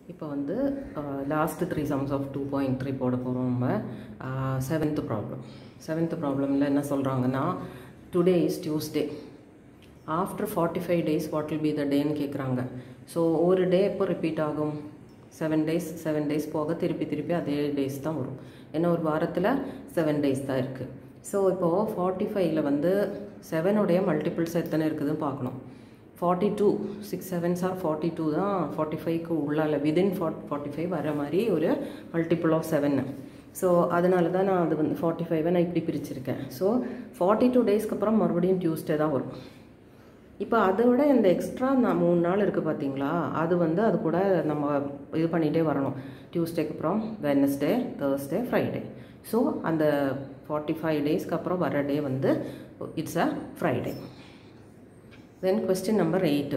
இப்போ வந்து last three sums of two point three போட போகிறோம் நம்ம செவன்த்து ப்ராப்ளம் செவன்த்து ப்ராப்ளமில் என்ன சொல்கிறாங்கன்னா today is Tuesday after forty five days what will be the டேன்னு கேட்குறாங்க ஸோ ஒரு டே எப்போ ரிப்பீட் ஆகும் செவன் டேஸ் செவன் டேஸ் போக திருப்பி திருப்பி அதே டேஸ் தான் வரும் ஏன்னா ஒரு வாரத்தில் செவன் டேஸ் தான் இருக்குது ஸோ இப்போது ஃபார்ட்டி ஃபைவ்ல வந்து செவனுடைய மல்டிபிள்ஸ் எத்தனை இருக்குதுன்னு பார்க்கணும் forty two six sevens are forty two தான் ஃபார்ட்டி ஃபைவ்க்கு உள்ளால விதின் ஃபார்ட் ஃபார்ட்டி ஃபைவ் வர மாதிரி ஒரு மல்டிபிள் ஆஃப் செவன் ஸோ அதனால தான் நான் அது வந்து ஃபார்ட்டி ஃபைவை நான் இப்படி பிரிச்சிருக்கேன் ஸோ ஃபார்ட்டி டூ டேஸ்க்கு அப்புறம் மறுபடியும் டியூஸ்டே தான் வரும் இப்போ அதை விட இந்த எக்ஸ்ட்ரா நான் மூணு நாள் இருக்குது பார்த்தீங்களா அது வந்து அது கூட நம்ம இது பண்ணிகிட்டே வரணும் டியூஸ்டேக்கு அப்புறம் வெனஸ்டே தேர்ஸ்டே ஃப்ரைடே ஸோ அந்த ஃபார்ட்டி ஃபைவ் டேஸ்க்கு அப்புறம் வர டே வந்து it's a Friday then question number eight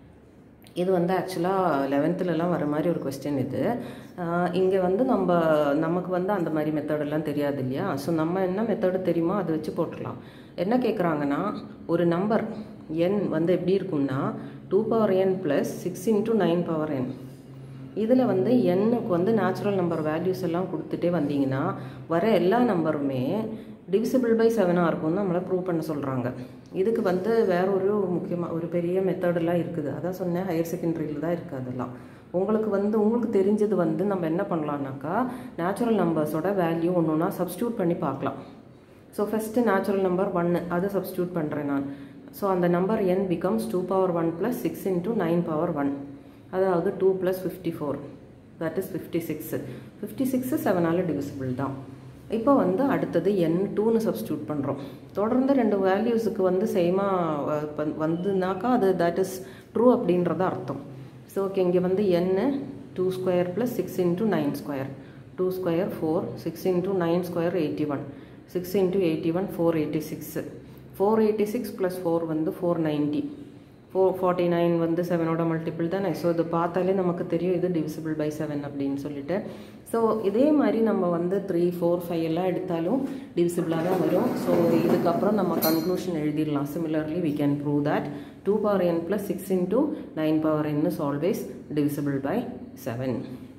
இது வந்து ஆக்சுவலாக லெவன்த்துலலாம் வர மாதிரி ஒரு கொஸ்டின் இது இங்கே வந்து நம்ம நமக்கு வந்து அந்த மாதிரி மெத்தடெல்லாம் தெரியாது இல்லையா ஸோ நம்ம என்ன மெத்தடு தெரியுமோ அதை வச்சு போட்டுடலாம் என்ன கேட்குறாங்கன்னா ஒரு நம்பர் என் வந்து எப்படி இருக்கும்னா two power n plus six into nine power n இதில் வந்து எண்ணுக்கு வந்து நேச்சுரல் நம்பர் வேல்யூஸ் எல்லாம் கொடுத்துட்டே வந்தீங்கன்னா வர எல்லா நம்பருமே டிவிசிபிள் பை செவனாக இருக்கும்னு நம்மளை ப்ரூவ் பண்ண சொல்கிறாங்க இதுக்கு வந்து வேற ஒரு முக்கியமாக ஒரு பெரிய மெத்தடெல்லாம் இருக்குது அதான் சொன்னேன் ஹையர் செகண்டரியில் தான் இருக்குது அதெல்லாம் உங்களுக்கு வந்து உங்களுக்கு தெரிஞ்சது வந்து நம்ம என்ன பண்ணலான்னாக்கா நேச்சுரல் நம்பர்ஸோட வேல்யூ ஒன்று ஒன்றா சப்ஸ்டியூட் பண்ணி பார்க்கலாம் ஸோ ஃபஸ்ட்டு நேச்சுரல் நம்பர் ஒன்று அதை சப்ஸ்டியூட் பண்ணுறேன் நான் ஸோ அந்த number n becomes two power one plus six into nine power one அதாவது two plus fifty four that is fifty six fifty six செவனால் டிவிசிபிள் தான் இப்போ வந்து அடுத்தது என் டூன்னு சப்ஸ்டியூட் பண்ணுறோம் தொடர்ந்து ரெண்டு வேல்யூஸுக்கு வந்து சேமாக வந்துனாக்கா அது தட் இஸ் ட்ரூ அப்படின்றத அர்த்தம் ஸோ ஓகே இங்கே வந்து n two square plus six into nine square two square four six into nine square eighty one six into eighty one four eighty six four eighty six plus four வந்து four ninety four forty nine வந்து செவனோட multiple தானே so இது பார்த்தாலே நமக்கு தெரியும் இது divisible by seven அப்படின்னு சொல்லிட்டு ஸோ இதே மாதிரி நம்ம வந்து த்ரீ ஃபோர் ஃபைவ் எல்லாம் எடுத்தாலும் டிவிசிபிளாக தான் வரும் ஸோ இதுக்கப்புறம் நம்ம கன்க்ளூஷன் எழுதிடலாம் similarly we can prove that two power n plus six into nine power n is always divisible by seven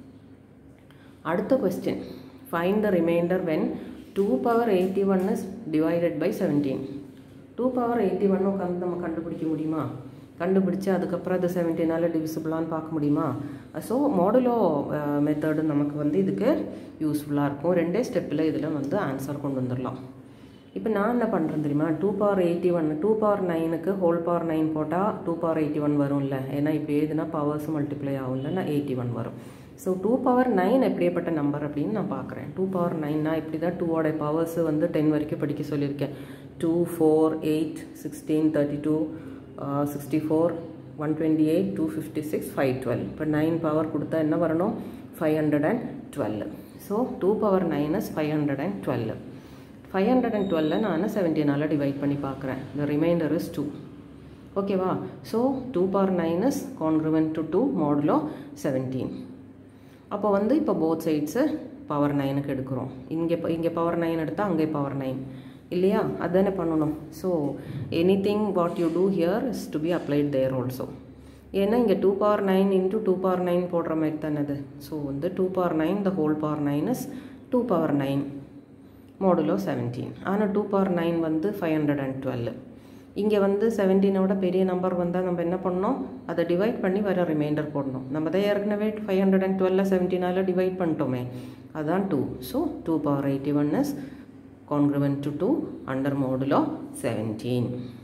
அடுத்த question find the remainder when two power eighty one is divided by seventeen two power eighty one உட்காந்து நம்ம கண்டுபிடிக்க முடியுமா கண்டுபிடிச்சு அதுக்கப்புறம் அது செவன்டீனால் டிவிசிபிளான்னு பார்க்க முடியுமா ஸோ மாடுலோ மெத்தடு நமக்கு வந்து இதுக்கு யூஸ்ஃபுல்லாக இருக்கும் ரெண்டே ஸ்டெப்பில் இதில் வந்து ஆன்சர் கொண்டு வந்துடலாம் இப்போ நான் என்ன பண்ணுறேன் தெரியுமா two power eighty one two power நைனுக்கு ஹோல் பவர் நைன் போட்டால் டூ பவர் எயிட்டி ஒன் வரும்ல ஏன்னா இப்படி எழுதுனா பவர்ஸ் மல்டிப்ளை ஆகும்ல நான் எயிட்டி ஒன் வரும் ஸோ டூ பவர் நைன் எப்படியப்பட்ட நம்பர் அப்படின்னு நான் பார்க்குறேன் டூ பவர் நைன்னா இப்படி தான் டூவோட பவர்ஸ் வந்து டென் வரைக்கும் படிக்க சொல்லியிருக்கேன் two four eight sixteen thirty two sixty four one twenty eight two fifty six five twelve இப்போ நைன் பவர் கொடுத்தா என்ன வரணும் five hundred and twelve so two power nine is five hundred and twelve five hundred and டுவெல்ல நான் செவன்டீனால் divide பண்ணி பார்க்குறேன் the remainder is two ஓகேவா so two power nine is congruent to two modulo seventeen அப்போ வந்து இப்போ both சைட்ஸு power நைனுக்கு எடுக்கிறோம் இங்கே இங்கே பவர் நைன் எடுத்தால் அங்கே பவர் நைன் இல்லையா அதுதானே பண்ணணும் so anything what you do here is to be applied there also ஏன்னா இங்கே two power nine into two power nine போடுற மாதிரி தானே அது ஸோ வந்து two power nine the whole power nine is two power nine modulo seventeen ஆனால் two power nine வந்து five hundred and twelve இங்கே வந்து செவன்டீனோட பெரிய நம்பர் வந்தால் நம்ம என்ன பண்ணோம் அதை டிவைட் பண்ணி வர ரிமைண்டர் போடணும் நம்ம தான் ஏற்கனவே ஃபைவ் ஹண்ட்ரட் அண்ட் டுவெல்ல செவன்டீனால் டிவைட் பண்ணிட்டோமே அதான் two so two power eighty one is congruent to 2 under modulo 17.